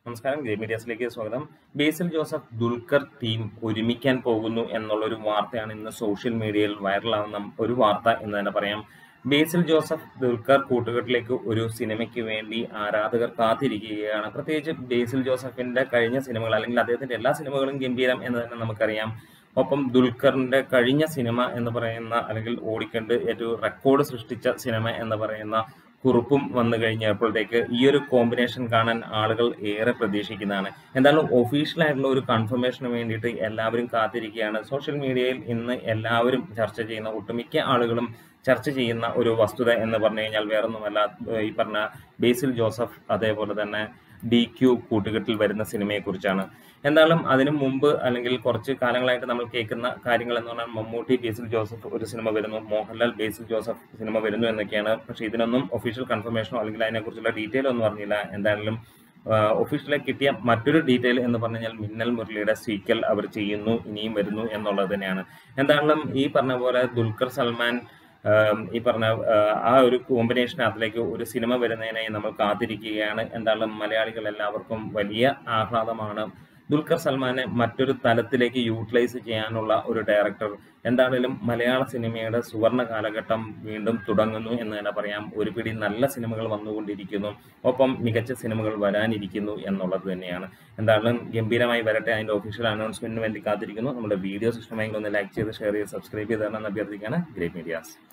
നമസ്കാരം ഗ്രേ മീഡിയാസിലേക്ക് സ്വാഗതം ബേസിൽ ജോസഫ് ദുൽഖർ ടീം ഒരുമിക്കാൻ പോകുന്നു എന്നുള്ള ഒരു വാർത്തയാണ് ഇന്ന് സോഷ്യൽ മീഡിയയിൽ വൈറലാവുന്ന ഒരു വാർത്ത എന്ന് തന്നെ പറയാം ബേസിൽ ജോസഫ് ദുൽഖർ കൂട്ടുകെട്ടിലേക്ക് ഒരു സിനിമയ്ക്ക് വേണ്ടി ആരാധകർ കാത്തിരിക്കുകയാണ് പ്രത്യേകിച്ച് ബേസിൽ ജോസഫിന്റെ കഴിഞ്ഞ സിനിമകൾ അല്ലെങ്കിൽ അദ്ദേഹത്തിന്റെ എല്ലാ സിനിമകളും ഗംഭീരം എന്ന് തന്നെ നമുക്കറിയാം ഒപ്പം ദുൽഖറിന്റെ കഴിഞ്ഞ സിനിമ എന്ന് പറയുന്ന അല്ലെങ്കിൽ ഓടിക്കണ്ട് ഏറ്റവും റെക്കോർഡ് സൃഷ്ടിച്ച സിനിമ എന്ന് പറയുന്ന കുറിപ്പും വന്നു കഴിഞ്ഞപ്പോഴത്തേക്ക് ഈ ഒരു കോമ്പിനേഷൻ കാണാൻ ആളുകൾ ഏറെ പ്രതീക്ഷിക്കുന്നതാണ് എന്തായാലും ഒഫീഷ്യൽ ആയിട്ടുള്ള ഒരു കൺഫർമേഷന് വേണ്ടിയിട്ട് എല്ലാവരും കാത്തിരിക്കുകയാണ് സോഷ്യൽ മീഡിയയിൽ ഇന്ന് എല്ലാവരും ചർച്ച ചെയ്യുന്ന ഒട്ടുമിക്ക ആളുകളും ചർച്ച ചെയ്യുന്ന ഒരു വസ്തുത എന്ന് പറഞ്ഞു കഴിഞ്ഞാൽ വേറൊന്നുമല്ല ഈ പറഞ്ഞ ബേസിൽ ജോസഫ് അതേപോലെ തന്നെ ഡി ക്യു കൂട്ടുകെട്ടിൽ വരുന്ന സിനിമയെ കുറിച്ചാണ് എന്തായാലും അതിനു മുമ്പ് അല്ലെങ്കിൽ കുറച്ച് കാലങ്ങളായിട്ട് നമ്മൾ കേൾക്കുന്ന കാര്യങ്ങൾ എന്ന് പറഞ്ഞാൽ മമ്മൂട്ടി ബേസിൽ ജോസഫ് ഒരു സിനിമ വരുന്നു മോഹൻലാൽ ബേസിൽ ജോസഫ് സിനിമ വരുന്നു എന്നൊക്കെയാണ് പക്ഷെ ഇതിനൊന്നും ഒഫീഷ്യൽ കൺഫർമേഷനോ അല്ലെങ്കിൽ അതിനെക്കുറിച്ചുള്ള ഡീറ്റെയിൽ ഒന്നും പറഞ്ഞില്ല എന്തായാലും ഒഫീഷ്യലായി കിട്ടിയ മറ്റൊരു ഡീറ്റെയിൽ എന്ന് പറഞ്ഞു കഴിഞ്ഞാൽ മിന്നൽ മുരളിയുടെ സീക്വൽ അവർ ചെയ്യുന്നു ഇനിയും വരുന്നു എന്നുള്ളത് തന്നെയാണ് എന്തായാലും ഈ പറഞ്ഞ പോലെ ദുൽഖർ സൽമാൻ ഈ പറഞ്ഞ ആ ഒരു കോമ്പിനേഷനകത്തിലേക്ക് ഒരു സിനിമ വരുന്നതിനായി നമ്മൾ കാത്തിരിക്കുകയാണ് എന്തായാലും മലയാളികൾ എല്ലാവർക്കും വലിയ ആഹ്ലാദമാണ് ദുൽഖർ സൽമാനെ മറ്റൊരു തലത്തിലേക്ക് യൂട്ടിലൈസ് ചെയ്യാനുള്ള ഒരു ഡയറക്ടർ എന്താണേലും മലയാള സിനിമയുടെ സുവർണ കാലഘട്ടം വീണ്ടും തുടങ്ങുന്നു എന്ന് തന്നെ പറയാം ഒരു പിടി നല്ല സിനിമകൾ വന്നുകൊണ്ടിരിക്കുന്നു ഒപ്പം മികച്ച സിനിമകൾ വരാനിരിക്കുന്നു എന്നുള്ളത് തന്നെയാണ് എന്തായാലും ഗംഭീരമായി വരട്ടെ അതിന്റെ ഒഫീഷ്യൽ അനൗൺസ്മെന്റിന് വേണ്ടി കാത്തിരിക്കുന്നു നമ്മുടെ വീഡിയോസ് ഇഷ്ടമായെങ്കിൽ ഒന്ന് ലൈക്ക് ചെയ്ത് ഷെയർ ചെയ്ത് സബ്സ്ക്രൈബ് ചെയ്ത് തരണം അഭ്യർത്ഥിക്കുകയാണ് ഗ്രേറ്റ് മീഡിയാസ്